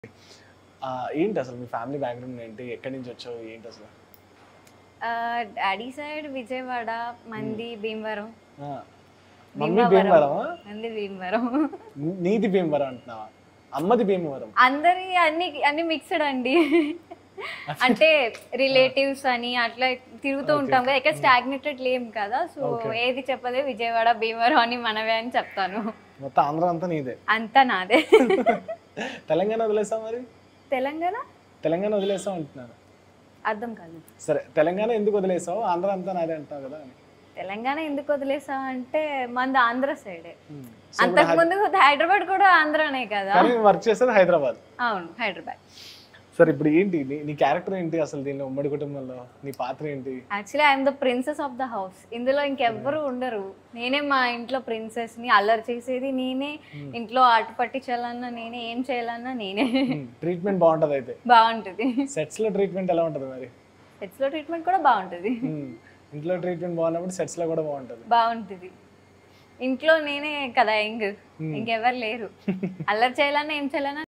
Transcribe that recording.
ఆ, ఏంటి అసలు మీ ఫ్యామిలీ బ్యాక్గ్రౌండ్ ఏంటి ఎక్కడి నుంచి వచ్చావు ఏంటి అసలు డాడీ సైడ్ విజయవాడ మంది భీమవరం ఆ, మమ్మీ భీమవరమా మంది భీమవరం నీది భీమవరం అంటున్నావా అమ్మది భీమవరం అందరి అన్ని అన్ని మిక్స్డ్ అండి అంటే రిలేటివ్స్ అని అట్లా తిరుగుతూ ఉంటాం కదా ఎక్కడ స్టాగ్నేటెడ్ లేం కదా సో ఏది చెప్పదే విజయవాడ భీమవరం అని మనవే అని చెప్తాను మొత్తం ఆంధ్ర అంతా నీదే అంతా నాదే తెలంగాణ వదిలేసావు మరి తెలంగాణ తెలంగాణ వదిలేసావు అంటున్నాను అర్థం కాదు సరే తెలంగాణ ఎందుకు వదిలేసావు ఆంధ్ర అంతా నాదే అంటావు కదా అని తెలంగాణ ఎందుకు వదిలేసా అంటే మంది ఆంధ్ర సైడే Hmm. అంతకు ముందు హైదరాబాద్ కూడా ఆంధ్రానే కదా కానీ వర్క్ చేసేది హైదరాబాద్ అవును హైదరాబాద్ సరే ఇప్పుడు ఏంటి నీ నీ క్యారెక్టర్ ఏంటి అసలు దీనిలో ఉమ్మడి కుటుంబంలో నీ పాత్ర ఏంటి actually I'm the princess of the house ఇందులో ఇంకెవ్వరు ఉండరు నేనే మా ఇంట్లో ప్రిన్సెస్ ని అల్లరి చేసేది నేనే ఇంట్లో ఆట పట్టించాలన్నా నేనే ఏం చేయాలన్నా నేనే ట్రీట్మెంట్ బాగుంటది అయితే బాగుంటుంది సెట్స్ లో ట్రీట్మెంట్ ఎలా ఉంటది మరి సెట్స్ లో ట్రీట్మెంట్ కూడా బాగుంటుంది Hmm. ఇంట్లో ట్రీట్మెంట్ బాగున్నప్పుడు సెట్స్ లో కూడా బాగుంటది బాగుంటుంది ఇంట్లో నేనే కదా యంగ్ ఇంకెవరు లేరు అల్లరి చేయాలన్నా ఏం చేయాలన్నా